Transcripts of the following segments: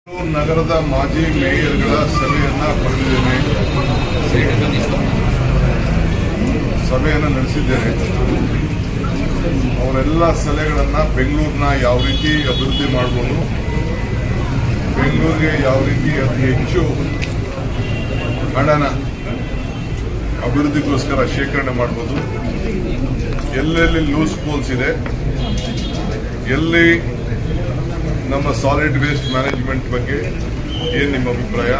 ಬೆಂಗಳೂರು ನಗರದ ಮಾಜಿ ಮೇಯರ್ಗಳ ಸಭೆಯನ್ನ ಕರೆದಿದ್ದೇನೆ ಸಭೆಯನ್ನು ನಡೆಸಿದ್ದೇನೆ ಅವರೆಲ್ಲ ಸಲಹೆಗಳನ್ನ ಬೆಂಗಳೂರಿನ ಯಾವ ರೀತಿ ಅಭಿವೃದ್ಧಿ ಮಾಡಬಹುದು ಬೆಂಗಳೂರಿಗೆ ಯಾವ ರೀತಿ ಅತಿ ಹೆಚ್ಚು ಹಣನ ಅಭಿವೃದ್ಧಿಗೋಸ್ಕರ ಶೇಖರಣೆ ಮಾಡಬಹುದು ಎಲ್ಲೆಲ್ಲಿ ಲೂಸ್ ಪೋಲ್ಸ್ ಇದೆ ಎಲ್ಲಿ ನಮ್ಮ ಸಾಲಿಡ್ ವೇಸ್ಟ್ ಮ್ಯಾನೇಜ್ಮೆಂಟ್ ಬಗ್ಗೆ ಏನ್ ನಿಮ್ಮ ಅಭಿಪ್ರಾಯ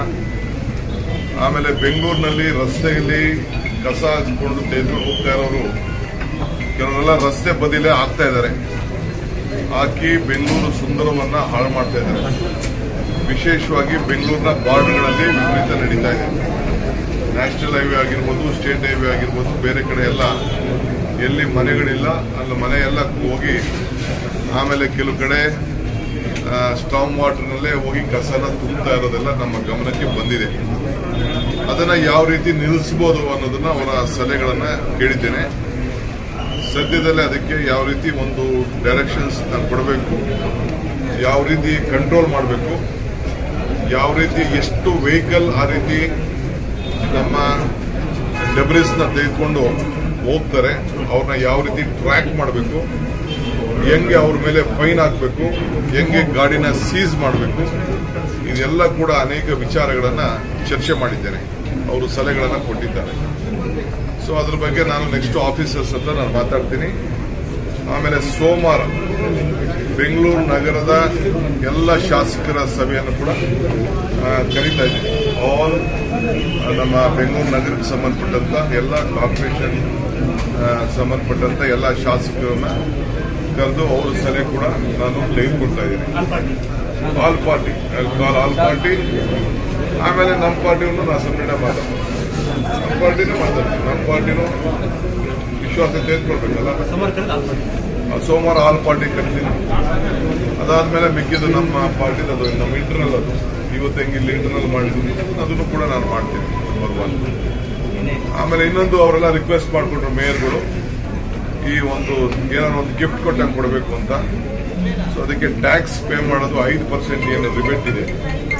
ಆಮೇಲೆ ಬೆಂಗಳೂರಿನಲ್ಲಿ ರಸ್ತೆಯಲ್ಲಿ ಕಸ ಹಚ್ಕೊಂಡು ತೆಗೆದುಕೊಂಡು ಹೋಗ್ತಾ ಇರೋರು ಕೆಲವರೆಲ್ಲ ರಸ್ತೆ ಬದಿಲೇ ಹಾಕ್ತಾ ಇದ್ದಾರೆ ಹಾಕಿ ಬೆಂಗಳೂರು ಸುಂದರವನ್ನ ಹಾಳು ಮಾಡ್ತಾ ಇದ್ದಾರೆ ವಿಶೇಷವಾಗಿ ಬೆಂಗಳೂರಿನ ಬಾರ್ಡ್ಗಳಲ್ಲಿ ವಿಪರೀತ ನಡೀತಾ ಇದೆ ನ್ಯಾಷನಲ್ ಹೈವೇ ಆಗಿರ್ಬೋದು ಸ್ಟೇಟ್ ಹೈವೇ ಆಗಿರ್ಬೋದು ಬೇರೆ ಕಡೆ ಎಲ್ಲ ಎಲ್ಲಿ ಮನೆಗಳಿಲ್ಲ ಅಲ್ಲಿ ಮನೆ ಎಲ್ಲ ಹೋಗಿ ಆಮೇಲೆ ಕೆಲವು ಕಡೆ ಸ್ಟಾಮ್ ವಾಟರ್ನಲ್ಲೇ ಹೋಗಿ ಕಸನ ತುಂಬುತ್ತಾ ಇರೋದೆಲ್ಲ ನಮ್ಮ ಗಮನಕ್ಕೆ ಬಂದಿದೆ ಅದನ್ನ ಯಾವ ರೀತಿ ನಿಲ್ಲಿಸಬಹುದು ಅನ್ನೋದನ್ನ ಅವರ ಸಲಹೆಗಳನ್ನ ಕೇಳಿದ್ದೇನೆ ಸದ್ಯದಲ್ಲೇ ಅದಕ್ಕೆ ಯಾವ ರೀತಿ ಒಂದು ಡೈರೆಕ್ಷನ್ಸ್ ನಾನು ಕೊಡಬೇಕು ಯಾವ ರೀತಿ ಕಂಟ್ರೋಲ್ ಮಾಡಬೇಕು ಯಾವ ರೀತಿ ಎಷ್ಟು ವೆಹಿಕಲ್ ಆ ರೀತಿ ನಮ್ಮ ಡೆಬ್ರಿಸ್ನ ತೆಗೆದುಕೊಂಡು ಹೋಗ್ತಾರೆ ಅವ್ರನ್ನ ಯಾವ ರೀತಿ ಟ್ರ್ಯಾಕ್ ಮಾಡಬೇಕು ಹೆಂಗೆ ಅವ್ರ ಮೇಲೆ ಫೈನ್ ಹಾಕಬೇಕು ಹೆಂಗೆ ಗಾಡಿನ ಸೀಸ್ ಮಾಡಬೇಕು ಇದೆಲ್ಲ ಕೂಡ ಅನೇಕ ವಿಚಾರಗಳನ್ನ ಚರ್ಚೆ ಮಾಡಿದ್ದೇನೆ ಅವರು ಸಲಹೆಗಳನ್ನ ಕೊಟ್ಟಿದ್ದಾರೆ ಸೊ ಅದ್ರ ಬಗ್ಗೆ ನಾನು ನೆಕ್ಸ್ಟ್ ಆಫೀಸರ್ಸ್ ಹತ್ರ ನಾನು ಮಾತಾಡ್ತೀನಿ ಆಮೇಲೆ ಸೋಮವಾರ ಬೆಂಗಳೂರು ನಗರದ ಎಲ್ಲ ಶಾಸಕರ ಸಭೆಯನ್ನು ಕೂಡ ಆ, ಕರೀತಾ ಇದ್ದೀನಿ ಆಲ್ ನಮ್ಮ ಬೆಂಗಳೂರು ನಗರಕ್ಕೆ ಸಂಬಂಧಪಟ್ಟಂತ ಎಲ್ಲ ಕಾರ್ಪೊರೇಷನ್ ಆ, ಸಂಬಂಧಪಟ್ಟಂತ ಎಲ್ಲ ಶಾಸಕರನ್ನ ಕರೆದು ಅವ್ರ ಸಲಹೆ ಕೂಡ ನಾನು ತೆಗೆದುಕೊಳ್ತಾ ಇದ್ದೀನಿ all party call all party ಆಮೇಲೆ ನಮ್ಮ ಪಾರ್ಟಿಯನ್ನು ನಾನು ಸಮ್ಮೇಳನ ಮಾತಾಡ್ತೀನಿ ನಮ್ಮ ಪಾರ್ಟಿನೂ ಮಾತಾಡ್ತೀನಿ ನಮ್ಮ ಪಾರ್ಟಿನೂ ವಿಶ್ವಾಸ ತೆಗೆದುಕೊಳ್ಬೇಕಲ್ಲ ಆ, ಸೋಮವಾರ ಆಲ್ ಪಾರ್ಟಿ ಕರಿತೀನಿ ಅದಾದ್ಮೇಲೆ ಮಿಕ್ಕಿದ್ದು ನಮ್ಮ ಪಾರ್ಟಿ ಅದು ನಮ್ಮ ಇಂಟರ್ನಲ್ ಅದು ಇವತ್ತು ಹೆಂಗೆ ಇಲ್ಲಿ ಇಂಟರ್ನಲ್ ಮಾಡಿದ್ದೀನಿ ಅದನ್ನು ಕೂಡ ನಾನು ಮಾಡ್ತೀನಿ ನಂಬರ್ ಒನ್ ಆಮೇಲೆ ಇನ್ನೊಂದು ಅವರೆಲ್ಲ ರಿಕ್ವೆಸ್ಟ್ ಮಾಡಿಕೊಂಡ್ರು ಮೇಯರ್ಗಳು ಈ ಒಂದು ಏನಾದ್ರು ಒಂದು ಗಿಫ್ಟ್ ಕೊಟ್ಟಂಗೆ ಕೊಡಬೇಕು ಅಂತ ಸೊ ಅದಕ್ಕೆ ಟ್ಯಾಕ್ಸ್ ಪೇ ಮಾಡೋದು ಐದು ಪರ್ಸೆಂಟ್ ಏನು ರಿಬೇಟ್ ಇದೆ